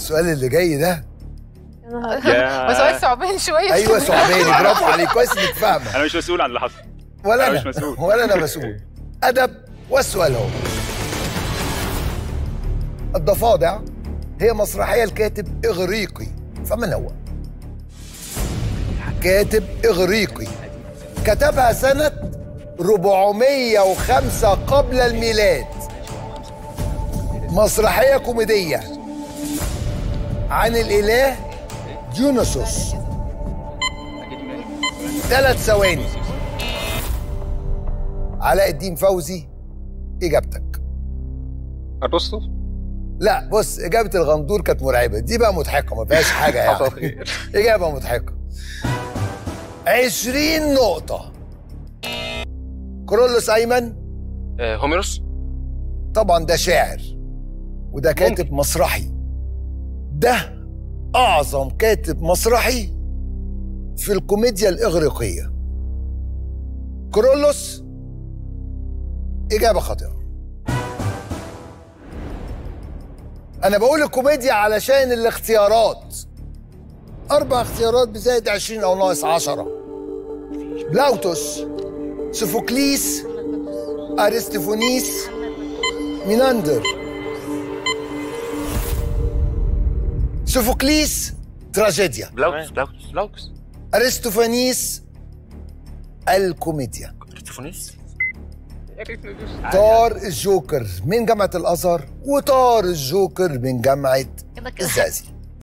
السؤال اللي جاي ده يا- بس هو صعبان شويه ايوه ثعباني برافو عليك كويس انك فاهمه انا مش مسؤول عن اللي حصل ولا أنا انا مش مسؤول. ولا انا مسؤول ادب والسؤال هو الضفادع هي مسرحيه الكاتب اغريقي فمن هو كاتب اغريقي كتبها سنه 405 قبل الميلاد مسرحيه كوميديه عن الاله ديونيسوس ثلاث ثواني علاء الدين فوزي اجابتك ارسطو لا بص اجابه الغندور كانت مرعبه دي بقى مضحكه ما فيهاش حاجه حصل يعني خير اجابه مضحكه 20 نقطه كرولوس ايمن آه، هوميروس طبعا ده شاعر وده كاتب مسرحي ده اعظم كاتب مسرحي في الكوميديا الاغريقيه كرولوس اجابه خاطئه انا بقول الكوميديا علشان الاختيارات اربع اختيارات بزائد 20 او ناقص 10 بلاوتوس سوفوكليس ارستفونيس ميناندر سوفوكليس تراجيديا بلاوكس بلاوكس بلاوكس ارستوفانيس الكوميديا ارتفونيس طار الجوكر من جامعة الأزهر وطار الجوكر من جامعة كده كده الزقازيق